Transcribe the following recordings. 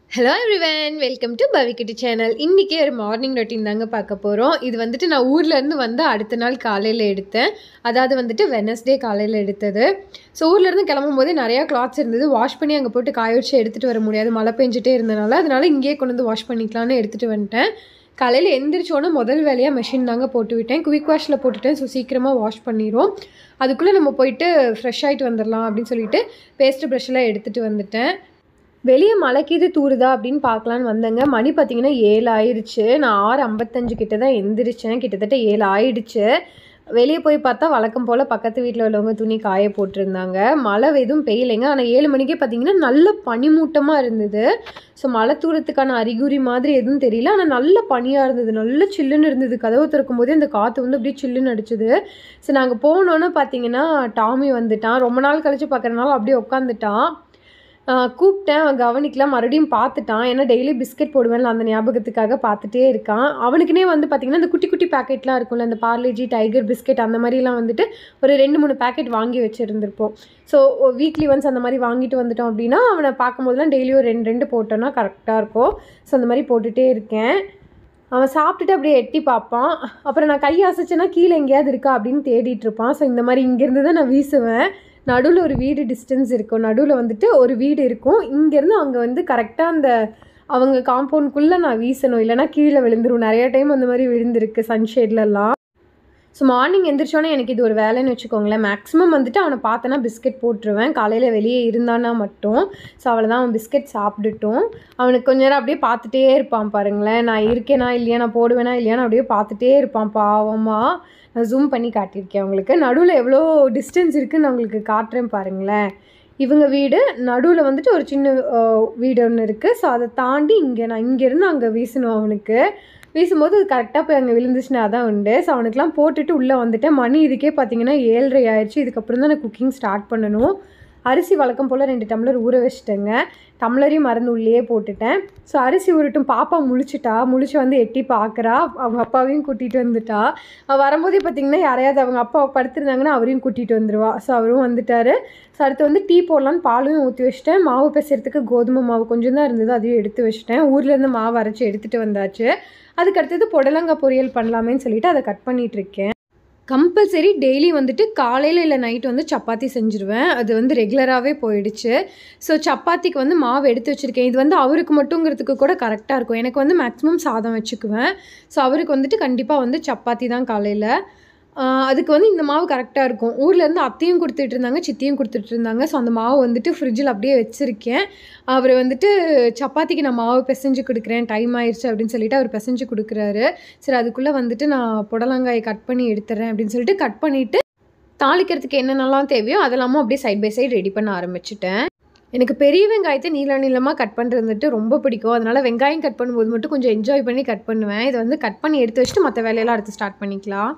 hello everyone welcome to பவிக்கிட்டு channel இன்றைக்கி ஒரு மார்னிங் ரொட்டீன் தாங்க பார்க்க போகிறோம் இது வந்துட்டு நான் ஊர்லேருந்து வந்து அடுத்த நாள் காலையில் எடுத்தேன் அதாவது வந்துட்டு வெனஸ்டே காலையில் எடுத்தது ஸோ ஊர்லேருந்து கிளம்பும் போதே நிறையா கிளாத்ஸ் இருந்தது வாஷ் பண்ணி அங்கே போட்டு காய வச்சு எடுத்துகிட்டு வர முடியாது மழை பெஞ்சிட்டே இருந்தனால அதனால இங்கேயே கொண்டு வந்து வாஷ் பண்ணிக்கலான்னு எடுத்துகிட்டு வந்துட்டேன் காலையில் எந்திரிச்சோன்னே முதல் வேலையாக மிஷின் தாங்க போட்டு விட்டேன் குவிக் வாஷில் போட்டுட்டேன் ஸோ சீக்கிரமாக வாஷ் பண்ணிடும் அதுக்குள்ளே நம்ம போயிட்டு ஃப்ரெஷ் ஆகிட்டு வந்துடலாம் அப்படின்னு சொல்லிட்டு பேஸ்ட் ப்ரஷ்ஷெல்லாம் எடுத்துகிட்டு வந்துட்டேன் வெளியே மலைக்கீது தூருதா அப்படின்னு பார்க்கலான்னு வந்தேங்க மணி பார்த்தீங்கன்னா ஏழு ஆயிடுச்சு நான் ஆறு ஐம்பத்தஞ்சு கிட்ட தான் எந்திரிச்சேன் கிட்டத்தட்ட ஏழு ஆயிடுச்சு வெளியே போய் பார்த்தா வழக்கம் போல் பக்கத்து வீட்டில் உள்ளவங்க துணி காய போட்டிருந்தாங்க மழை எதுவும் பெய்யலைங்க ஆனால் ஏழு மணிக்கே பார்த்தீங்கன்னா நல்ல பனிமூட்டமாக இருந்தது ஸோ மழை தூரத்துக்கான அறிகுறி மாதிரி எதுவும் தெரியல ஆனால் நல்ல பனியாக இருந்தது நல்ல சில்லுன்னு இருந்தது கதவு திறக்கும் போதே அந்த காற்று வந்து அப்படியே சில்லுன்னு அடிச்சுது ஸோ நாங்கள் போனோன்னே பார்த்தீங்கன்னா டாமி வந்துட்டான் ரொம்ப நாள் கழிச்சு பார்க்குறனால அப்படியே உட்காந்துட்டான் ஆஹ் கூப்பிட்டேன் அவன் கவனிக்கலாம் மறுபடியும் பார்த்துட்டான் ஏன்னா டெய்லி பிஸ்கட் போடுவேன்ல அந்த ஞாபகத்துக்காக பார்த்துட்டே இருக்கான் அவனுக்குனே வந்து பார்த்திங்கன்னா இந்த குட்டி குட்டி பேக்கெட்லாம் இருக்கும்ல இந்த பார்லேஜி டைகர் பிஸ்கெட் அந்த மாதிரிலாம் வந்துட்டு ஒரு ரெண்டு மூணு பேக்கெட் வாங்கி வச்சுருந்துருப்போம் ஸோ வீக்லி ஒன்ஸ் அந்த மாதிரி வாங்கிட்டு வந்துட்டோம் அப்படின்னா அவனை பார்க்கும்போதெல்லாம் டெய்லி ஒரு ரெண்டு ரெண்டு போட்டோன்னா கரெக்டாக இருக்கும் ஸோ அந்த மாதிரி போட்டுகிட்டே இருக்கேன் அவன் சாப்பிட்டுட்டு அப்படியே எட்டி பார்ப்பான் அப்புறம் நான் கை அசைச்சேன்னா கீழே எங்கேயாவது இருக்கா அப்படின்னு தேடிட்டு இருப்பான் ஸோ இந்த மாதிரி இங்கேருந்து தான் நான் வீசுவேன் நடுவில் ஒரு வீடு டிஸ்டன்ஸ் இருக்கும் நடுவில் வந்துட்டு ஒரு வீடு இருக்கும் இங்கேருந்து அங்கே வந்து கரெக்டாக அந்த அவங்க காம்பவுண்ட்குள்ளே நான் வீசணும் இல்லைனா கீழே விழுந்துரும் நிறைய டைம் அந்த மாதிரி விழுந்திருக்கு சன்ஷேட்லலாம் ஸோ மார்னிங் எந்திரிச்சோன்னே எனக்கு இது ஒரு வேலைன்னு வச்சுக்கோங்களேன் மேக்ஸிமம் வந்துட்டு அவனை பார்த்தேன்னா பிஸ்கெட் போட்டுருவேன் காலையில் வெளியே இருந்தானா மட்டும் ஸோ அவளை தான் அவன் பிஸ்கெட் சாப்பிட்டுட்டும் அவனுக்கு கொஞ்ச நேரம் அப்படியே பார்த்துட்டே இருப்பான் பாருங்களேன் நான் இருக்கேனா இல்லையா நான் போடுவேனா இல்லையான்னு அப்படியே பார்த்துட்டே இருப்பான் பாவமாக நான் ஜூம் பண்ணி காட்டியிருக்கேன் உங்களுக்கு நடுவில் எவ்வளோ டிஸ்டன்ஸ் இருக்குன்னு நான் உங்களுக்கு காட்டுறேன் பாருங்களேன் இவங்க வீடு நடுவில் வந்துட்டு ஒரு சின்ன அஹ், வீடு ஒன்று இருக்குது ஸோ அதை தாண்டி இங்கே நான் இங்கேருந்து அங்கே வீசணும் அவனுக்கு வீசும்போது அது கரெக்டாக போய் அங்கே விழுந்துச்சுன்னா அதான் உண்டு ஸோ அவனுக்குலாம் போட்டுட்டு உள்ளே வந்துட்டேன் மணி இதுக்கே பார்த்தீங்கன்னா ஏழரை ஆயிடுச்சு இதுக்கப்புறம் தான் நான் குக்கிங் ஸ்டார்ட் பண்ணணும் அரிசி வழக்கம் போல் ரெண்டு டம்ளர் ஊற வச்சுட்டேங்க டம்ளரையும் மறந்து உள்ளேயே போட்டுட்டேன் ஸோ அரிசி உருட்டும் பாப்பா முழிச்சிட்டா முழிச்சு வந்து எட்டி பார்க்குறா அவங்க அப்பாவையும் கூட்டிகிட்டு வந்துட்டா அவள் வரும்போதே பார்த்தீங்கன்னா யாரையாவது அவங்க அப்பா படுத்திருந்தாங்கன்னா அவரையும் கூட்டிகிட்டு வந்துடுவா ஸோ அவரும் வந்துட்டார் ஸோ அடுத்து வந்து டீ போடலான்னு பாலும் ஊற்றி வச்சிட்டேன் மாவு பிசைறதுக்கு கோதுமை மாவு கொஞ்சம் தான் இருந்தது அதையும் எடுத்து வச்சிட்டேன் ஊர்லேருந்து மாவு அரைச்சி எடுத்துகிட்டு வந்தாச்சு அதுக்கு அடுத்தது புடலங்காய் பொரியல் பண்ணலாமேன்னு சொல்லிட்டு அதை கட் பண்ணிட்டு இருக்கேன் கம்பல்சரி டெய்லி வந்துட்டு காலையில் இல்லை நைட் வந்து சப்பாத்தி செஞ்சுருவேன் அது வந்து ரெகுலராகவே போயிடுச்சு ஸோ சப்பாத்திக்கு வந்து மாவு எடுத்து வச்சுருக்கேன் இது வந்து அவருக்கு மட்டுங்கிறதுக்கு கூட கரெக்டாக இருக்கும் எனக்கு வந்து மேக்ஸிமம் சாதம் வச்சுக்குவேன் ஸோ அவருக்கு வந்துட்டு கண்டிப்பாக வந்து சப்பாத்தி தான் காலையில் அதுக்கு வந்து இந்த மாவு கரெக்டாக இருக்கும் ஊர்லேருந்து அத்தையும் கொடுத்துட்டு இருந்தாங்க சித்தியும் கொடுத்துட்டு இருந்தாங்க ஸோ அந்த மாவு வந்துட்டு ஃப்ரிட்ஜில் அப்படியே வச்சுருக்கேன் அவர் வந்துட்டு சப்பாத்திக்கு நான் மாவு பிசைஞ்சு கொடுக்குறேன் டைம் ஆயிடுச்சு அப்படின்னு சொல்லிட்டு அவர் பிசைஞ்சு கொடுக்குறாரு சரி அதுக்குள்ளே வந்துட்டு நான் புடலங்காயை கட் பண்ணி எடுத்துறேன் அப்படின்னு சொல்லிட்டு கட் பண்ணிவிட்டு தாளிக்கிறதுக்கு என்னென்னலாம் தேவையோ அதெல்லாமும் அப்படியே சைட் பை சைடு ரெடி பண்ண ஆரம்பிச்சிட்டேன் எனக்கு பெரிய வெங்காயத்தை நீள நீளமாக கட் பண்ணுறது வந்துட்டு ரொம்ப பிடிக்கும் அதனால் வெங்காயம் கட் பண்ணும்போது மட்டும் கொஞ்சம் என்ஜாய் பண்ணி கட் பண்ணுவேன் இதை வந்து கட் பண்ணி எடுத்து வச்சுட்டு மற்ற வேலையெல்லாம் அடுத்து ஸ்டார்ட் பண்ணிக்கலாம்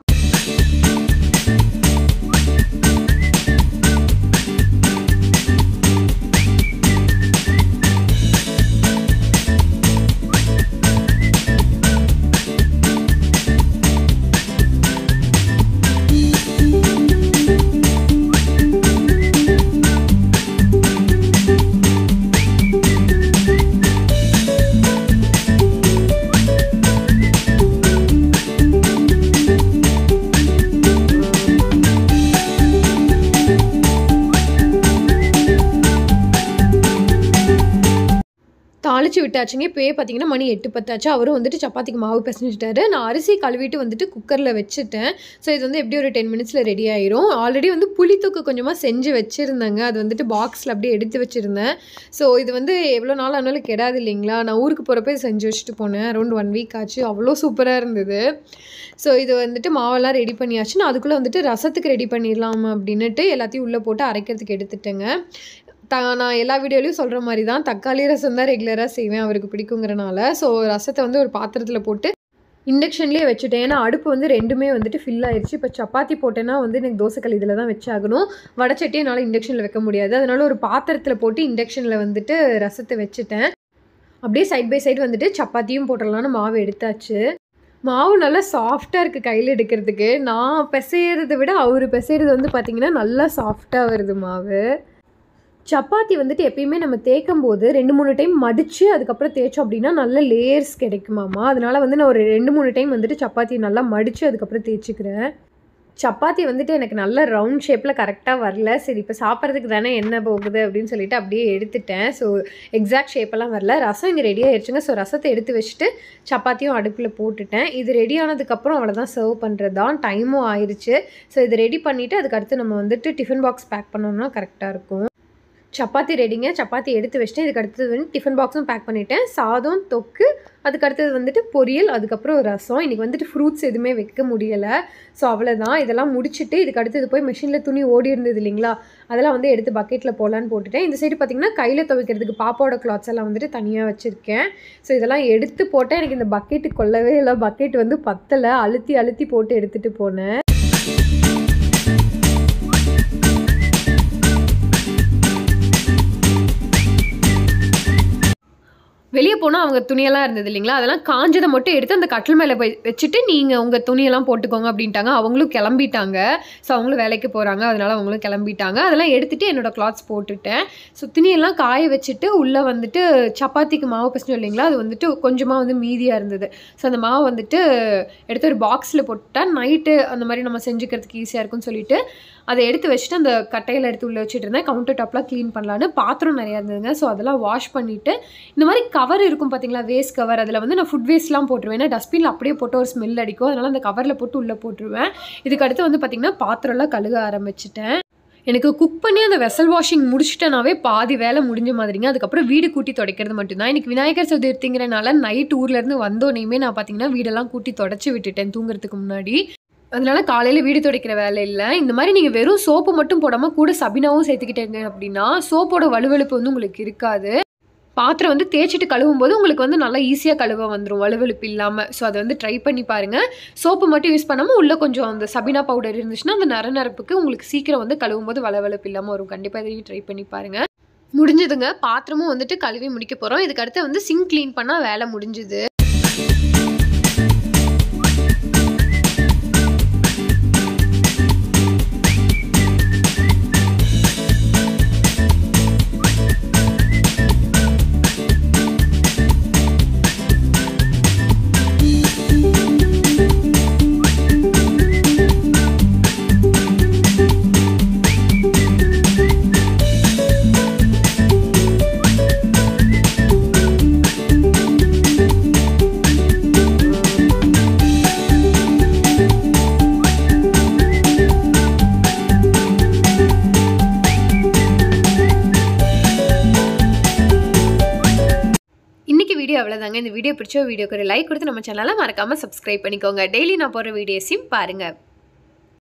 தாளிச்சு விட்டாச்சுங்க இப்போயே பார்த்தீங்கன்னா மணி எட்டு பத்தாச்சு அவரும் வந்துட்டு சப்பாத்திக்கு மாவு பிசைஞ்சிட்டாரு நான் அரிசி கழுவிட்டு வந்துட்டு குக்கரில் வச்சுட்டேன் ஸோ இது வந்து எப்படி ஒரு டென் மினிட்ஸில் ரெடி ஆயிரும் ஆல்ரெடி வந்து புளித்தொக்கு கொஞ்சமாக செஞ்சு வச்சுருந்தேங்க அது வந்துட்டு பாக்ஸில் அப்படியே எடுத்து வச்சுருந்தேன் ஸோ இது வந்து எவ்வளோ நாள் ஆனாலும் கெடாது இல்லைங்களா நான் ஊருக்கு போகிறப்ப இது செஞ்சு வச்சுட்டு போனேன் அரௌண்ட் ஒன் வீக் ஆச்சு அவ்வளோ சூப்பராக இருந்தது ஸோ இது வந்துட்டு மாவெல்லாம் ரெடி பண்ணியாச்சு நான் அதுக்குள்ளே வந்துட்டு ரசத்துக்கு ரெடி பண்ணிடலாம் அப்படின்னுட்டு எல்லாத்தையும் உள்ளே போட்டு அரைக்கிறதுக்கு எடுத்துட்டேங்க த நான் எல்லா வீடியோலையும் சொல்கிற மாதிரி தான் தக்காளி ரசம் தான் ரெகுலராக செய்வேன் அவருக்கு பிடிக்குங்கிறனால ஸோ ரசத்தை வந்து ஒரு பாத்திரத்தில் போட்டு இண்டக்ஷன்லேயே வச்சுட்டேன் ஏன்னா அடுப்பு வந்து ரெண்டுமே வந்துட்டு ஃபில் ஆயிடுச்சு இப்போ சப்பாத்தி போட்டேன்னா வந்து எனக்கு தோசைக்கல் இதில் தான் வச்சாகணும் வடச்சட்டி என்னால் இண்டக்ஷனில் வைக்க முடியாது அதனால ஒரு பாத்திரத்தில் போட்டு இண்டக்ஷனில் வந்துட்டு ரசத்தை வச்சுட்டேன் அப்படியே சைட் பை சைடு வந்துட்டு சப்பாத்தியும் போட்டுடலான்னு மாவு எடுத்தாச்சு மாவு நல்லா சாஃப்டாக இருக்குது கையில் எடுக்கிறதுக்கு நான் பிசையறதை விட அவர் பிசைறது வந்து பார்த்திங்கன்னா நல்லா சாஃப்டாக வருது மாவு சப்பாத்தி வந்துட்டு எப்பயுமே நம்ம தேய்க்கும் போது ரெண்டு மூணு டைம் மடித்து அதுக்கப்புறம் தேய்ச்சோம் அப்படின்னா நல்ல லேயர்ஸ் கிடைக்குமாமா அதனால வந்து நான் ஒரு ரெண்டு மூணு டைம் வந்துட்டு சப்பாத்தி நல்லா மடித்து அதுக்கப்புறம் தேய்ச்சிக்கிறேன் சப்பாத்தி வந்துட்டு எனக்கு நல்ல ரவுண்ட் ஷேப்பில் கரெக்டாக வரல சரி இப்போ சாப்பிட்றதுக்கு தானே என்ன போகுது அப்படின்னு சொல்லிட்டு அப்படியே எடுத்துட்டேன் ஸோ எக்ஸாக்ட் ஷேப்பெல்லாம் வரல ரசம் இங்கே ரெடி ஆயிடுச்சுங்க ஸோ ரசத்தை எடுத்து வச்சுட்டு சப்பாத்தியும் அடுப்பில் போட்டுட்டேன் இது ரெடி ஆனதுக்கப்புறம் அவ்வளோதான் சர்வ் பண்ணுறது தான் டைமும் ஆயிடுச்சு ஸோ இது ரெடி பண்ணிவிட்டு அதுக்கு அடுத்து நம்ம வந்துட்டு டிஃபன் பாக்ஸ் பேக் பண்ணோம்னா கரெக்டாக இருக்கும் சப்பாத்தி ரெடிங்க சப்பாத்தி எடுத்து வச்சுட்டேன் இதுக்கு அடுத்தது வந்து டிஃபன் பாக்ஸும் பேக் பண்ணிட்டேன் சாதம் தொக்கு அதுக்கு அடுத்தது வந்துட்டு பொரியல் அதுக்கப்புறம் ரசம் இன்றைக்கி வந்துட்டு ஃப்ரூட்ஸ் எதுவுமே வைக்க முடியலை ஸோ அவ்வளோதான் இதெல்லாம் முடிச்சுட்டு இதுக்கு அடுத்தது போய் மிஷினில் துணி ஓடி இருந்தது இல்லைங்களா அதெல்லாம் வந்து எடுத்து பக்கெட்டில் போடலான்னு போட்டுட்டேன் இந்த சைடு பார்த்திங்கன்னா கையில் துவைக்கிறதுக்கு பாப்பாவோட கிளாத்ஸ் எல்லாம் வந்துட்டு தனியாக வச்சுருக்கேன் ஸோ இதெல்லாம் எடுத்து போட்டேன் எனக்கு இந்த பக்கெட்டு கொள்ளவே இல்லை பக்கெட் வந்து பத்தலை அழுத்தி அழுத்தி போட்டு எடுத்துகிட்டு போனேன் வெளியே போனால் அவங்க துணியெல்லாம் இருந்தது இல்லைங்களா அதெல்லாம் காஞ்சதை மட்டும் எடுத்து அந்த கட்டில் மேலே போய் வச்சுட்டு நீங்கள் உங்கள் துணியெல்லாம் போட்டுக்கோங்க அப்படின்ட்டாங்க அவங்களும் கிளம்பிட்டாங்க ஸோ அவங்களும் வேலைக்கு போகிறாங்க அதனால அவங்களும் கிளம்பிட்டாங்க அதெல்லாம் எடுத்துகிட்டு என்னோடய கிளாத்ஸ் போட்டுட்டேன் ஸோ துணியெல்லாம் காய வச்சுட்டு உள்ளே வந்துட்டு சப்பாத்திக்கு மாவு பசங்க இல்லைங்களா அது வந்துட்டு கொஞ்சமாக வந்து மீதியாக இருந்தது ஸோ அந்த மாவு வந்துட்டு எடுத்து ஒரு பாக்ஸில் போட்டுட்டா நைட்டு அந்த மாதிரி நம்ம செஞ்சுக்கிறதுக்கு ஈஸியாக இருக்கும்னு சொல்லிட்டு அதை எடுத்து வச்சுட்டு அந்த கட்டையில் எடுத்து உள்ளே வச்சுட்டு இருந்தேன் கவுண்டர் டாப்லாம் க்ளீன் பண்ணலான்னு பாத்திரம் நிறையா இருந்ததுங்க ஸோ அதெல்லாம் வாஷ் பண்ணிவிட்டு இந்த மாதிரி கவர் இருக்கும் பார்த்தீங்களா வேஸ்ட் கவர் அதில் வந்து நான் ஃபுட் வேஸ்ட்லாம் போட்டுருவேன் ஏன்னா டஸ்ட்பினில் அப்படியே போட்டு ஒரு ஸ்மெல் அடிக்கும் அதனால் அந்த கவரில் போட்டு உள்ளே போட்டுருவேன் இதுக்கு அடுத்து வந்து பார்த்திங்கன்னா பாத்திரம்லாம் கழுக ஆரம்பிச்சிட்டேன் எனக்கு குக் பண்ணி அந்த வெசல் வாஷிங் முடிச்சிட்டேனாவே பாதி வேலை முடிஞ்ச மாதிரிங்க அதுக்கப்புறம் வீடு கூட்டி துடைக்கிறது மட்டும்தான் எனக்கு விநாயகர் சதுர்த்திங்கிறனால நைட் ஊர்லேருந்து வந்தோடனேயுமே நான் பார்த்தீங்கன்னா வீடெல்லாம் கூட்டி தொடச்சி விட்டுட்டேன் தூங்குறதுக்கு முன்னாடி அதனால காலையில் வீடு துடைக்கிற வேலை இல்லை இந்த மாதிரி நீங்கள் வெறும் சோப்பு மட்டும் போடாமல் கூட சபினாவும் சேர்த்துக்கிட்டீங்க அப்படின்னா சோப்போட வலுவழுப்பு வந்து உங்களுக்கு இருக்காது பாத்திரம் வந்து தேய்ச்சிட்டு கழுவும் போது உங்களுக்கு வந்து நல்லா ஈஸியாக கழுவ வந்துடும் வலுவழுப்பு இல்லாமல் ஸோ அதை வந்து ட்ரை பண்ணி பாருங்கள் சோப்பு மட்டும் யூஸ் பண்ணாமல் உள்ளே கொஞ்சம் அந்த சபினா பவுடர் இருந்துச்சுன்னா அந்த நர நரப்புக்கு உங்களுக்கு சீக்கிரம் வந்து கழுவும் போது வளவழுப்பு இல்லாமல் வரும் கண்டிப்பாக இதையும் ட்ரை பண்ணி பாருங்கள் முடிஞ்சதுங்க பாத்திரமும் வந்துட்டு கழுவி முடிக்க போகிறோம் இதுக்கு அடுத்து வந்து சிங்க் க்ளீன் பண்ணால் வேலை முடிஞ்சுது இன்னைக்கு வீடியோ அவ்வளோதாங்க இந்த வீடியோ பிடிச்ச வீடியோக்கு ஒரு லைக் கொடுத்து நம்ம சேனலை மறக்காமல் சப்ஸ்கிரைப் பண்ணிக்கோங்க டெய்லி நான் போடுற வீடியோஸையும் பாருங்கள்